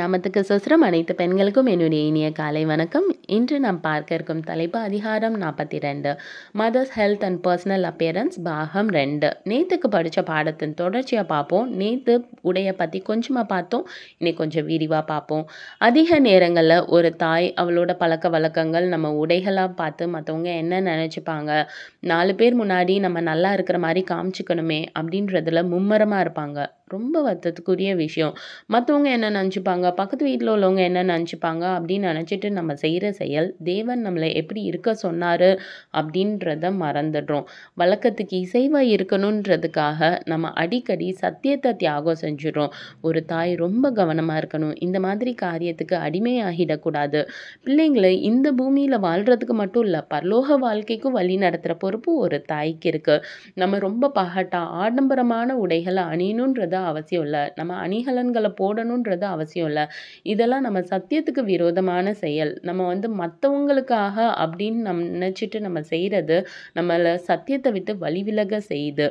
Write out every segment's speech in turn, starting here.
நாமத்துக்கு சசுரம் அனைத்து பெண்களுக்கும் என்னுடைய இனிய காலை வணக்கம் இன்று நாம் பார்க்க இருக்கும் தலைப்பு அதிகாரம் நாற்பத்தி ரெண்டு mothers health and personal appearance பாகம் ரெண்டு நேற்றுக்கு படித்த பாடத்தின் தொடர்ச்சியாக பார்ப்போம் நேற்று உடைய பற்றி கொஞ்சமாக பார்த்தோம் இன்னைக்கு கொஞ்சம் விரிவாக பார்ப்போம் அதிக நேரங்களில் ஒரு தாய் அவளோட பழக்க வழக்கங்கள் நம்ம உடைகளாக பார்த்து மற்றவங்க என்ன நினச்சிப்பாங்க நாலு பேர் முன்னாடி நம்ம நல்லா இருக்கிற மாதிரி காமிச்சிக்கணுமே அப்படின்றதுல மும்மரமாக இருப்பாங்க ரொம்ப வருத்தத்துக்குரிய விஷயம் மற்றவங்க என்ன நினச்சிப்பாங்க பக்கத்து வீட்டில் உள்ளவங்க என்ன நினச்சிப்பாங்க அப்படின்னு நினச்சிட்டு நம்ம செய்கிற செயல் தேவன் நம்மளை எப்படி இருக்க சொன்னார் அப்படின்றத மறந்துடுறோம் வழக்கத்துக்கு இசைவாக இருக்கணுன்றதுக்காக நம்ம அடிக்கடி சத்தியத்தை தியாகம் செஞ்சிடுறோம் ஒரு தாய் ரொம்ப கவனமாக இருக்கணும் இந்த மாதிரி காரியத்துக்கு அடிமையாகிடக்கூடாது பிள்ளைங்களை இந்த பூமியில் வாழ்கிறதுக்கு மட்டும் இல்லை பரலோக வாழ்க்கைக்கும் வழி நடத்துகிற பொறுப்பு ஒரு தாய்க்கு இருக்குது நம்ம ரொம்ப பகட்டா ஆடம்பரமான உடைகளை அணியணுன்றது அவசியம் இல்லை நம்ம அணிகலன்களை போடணுன்றது அவசியம் இல்லை இதெல்லாம் நம்ம சத்தியத்துக்கு விரோதமான செயல் நம்ம வந்து மற்றவங்களுக்காக அப்படின்னு நம் நினச்சிட்டு நம்ம செய்கிறது நம்மளை சத்தியத்தை விட்டு வழிவிலக செய்யுது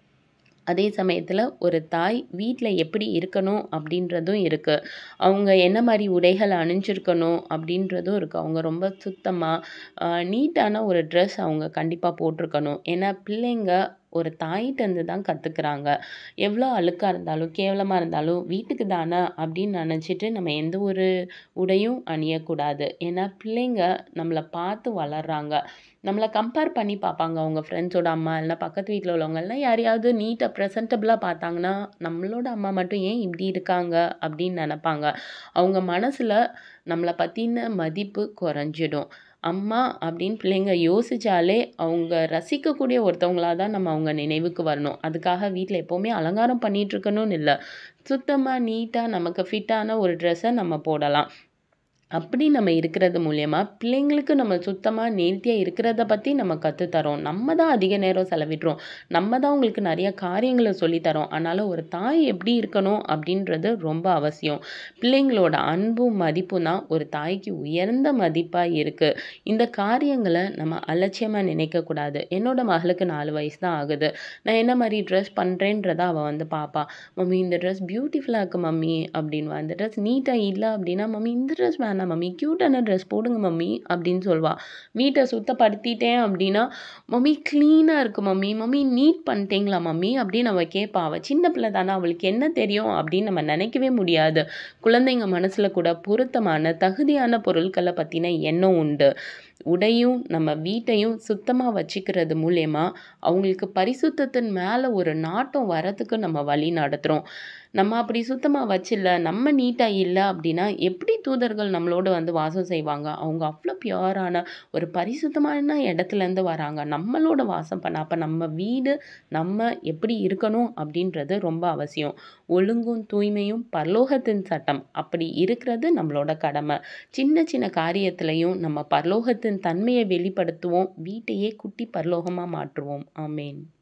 அதே சமயத்தில் ஒரு தாய் வீட்டில் எப்படி இருக்கணும் அப்படின்றதும் இருக்குது அவங்க என்ன மாதிரி உடைகளை அணிஞ்சிருக்கணும் அப்படின்றதும் இருக்குது அவங்க ரொம்ப சுத்தமாக நீட்டான ஒரு ட்ரெஸ் அவங்க கண்டிப்பாக போட்டிருக்கணும் ஏன்னா பிள்ளைங்க ஒரு தாயிட்டேருந்து தான் கற்றுக்குறாங்க எவ்வளோ அழுக்காக இருந்தாலும் கேவலமாக இருந்தாலும் வீட்டுக்கு தானே அப்படின்னு நினச்சிட்டு நம்ம எந்த ஒரு உடையும் அணியக்கூடாது ஏன்னா பிள்ளைங்க நம்மளை பார்த்து வளர்கிறாங்க நம்மளை கம்பேர் பண்ணி பார்ப்பாங்க அவங்க ஃப்ரெண்ட்ஸோட அம்மா இல்லைனா பக்கத்து வீட்டில் உள்ளவங்கலாம் யாரையாவது நீட்டாக ப்ரெசன்டபுளாக பார்த்தாங்கன்னா நம்மளோட அம்மா மட்டும் ஏன் இப்படி இருக்காங்க அப்படின்னு நினப்பாங்க அவங்க மனசில் நம்மளை பற்றின மதிப்பு குறைஞ்சிடும் அம்மா அப்படின்னு பிள்ளைங்க யோசித்தாலே அவங்க ரசிக்கக்கூடிய ஒருத்தவங்களாக தான் நம்ம அவங்க நினைவுக்கு வரணும் அதுக்காக வீட்டில் எப்போவுமே அலங்காரம் பண்ணிகிட்ருக்கணும்னு இல்லை சுத்தமாக நீட்டாக நமக்கு ஃபிட்டான ஒரு ட்ரெஸ்ஸை நம்ம போடலாம் அப்படி நம்ம இருக்கிறது மூலயமா பிள்ளைங்களுக்கு நம்ம சுத்தமாக நேர்த்தியாக இருக்கிறத பற்றி நம்ம கற்றுத்தரோம் நம்ம தான் அதிக நேரம் செலவிடுறோம் நம்ம தான் உங்களுக்கு நிறைய காரியங்களை சொல்லித்தரோம் அதனால் ஒரு தாய் எப்படி இருக்கணும் அப்படின்றது ரொம்ப அவசியம் பிள்ளைங்களோட அன்பும் மதிப்பும் தான் ஒரு தாய்க்கு உயர்ந்த மதிப்பாக இருக்குது இந்த காரியங்களை நம்ம அலட்சியமாக நினைக்கக்கூடாது என்னோட மகளுக்கு நாலு வயசு தான் ஆகுது நான் என்ன மாதிரி ட்ரெஸ் பண்ணுறேன்றத அவள் வந்து பார்ப்பா மம்மி இந்த ட்ரெஸ் பியூட்டிஃபுல்லாக இருக்குது மம்மி அப்படின்வா இந்த ட்ரெஸ் நீட்டாக இல்லை அப்படின்னா மம்மி இந்த ட்ரெஸ் வேணாம் மம்மி க்யூட்டான ட்ரெஸ் போடுங்க மம்மி அப்படின்னு சொல்வாள் வீட்டை சுத்தப்படுத்திட்டேன் அப்படின்னா மம்மி க்ளீனாக இருக்குது மம்மி மம்மி நீட் பண்ணிட்டீங்களா மம்மி அப்படின்னு அவள் கேட்பா அவள் சின்ன பிள்ளை தானே அவளுக்கு என்ன தெரியும் அப்படின்னு நம்ம நினைக்கவே முடியாது குழந்தைங்க மனசில் கூட பொருத்தமான தகுதியான பொருட்களை பற்றின எண்ணம் உண்டு உடையும் நம்ம வீட்டையும் சுத்தமாக வச்சுக்கிறது மூலயமா அவங்களுக்கு பரிசுத்தத்தின் மேலே ஒரு நாட்டம் வரத்துக்கு நம்ம வழி நடத்துகிறோம் நம்ம அப்படி சுத்தமாக வச்சில்ல நம்ம நீட்டாக இல்லை அப்படின்னா எப்படி தூதர்கள் நம்மளோட வந்து வாசம் செய்வாங்க அவங்க அவ்வளோ பியூரான ஒரு பரிசுத்தமான இடத்துலேருந்து வராங்க நம்மளோட வாசம் பண்ண அப்போ நம்ம வீடு நம்ம எப்படி இருக்கணும் அப்படின்றது ரொம்ப அவசியம் ஒழுங்கும் தூய்மையும் பரலோகத்தின் சட்டம் அப்படி இருக்கிறது நம்மளோட கடமை சின்ன சின்ன காரியத்திலையும் நம்ம பரலோகத்தின் தன்மையை வெளிப்படுத்துவோம் வீட்டையே குட்டி பரலோகமாக மாற்றுவோம் ஆமேன்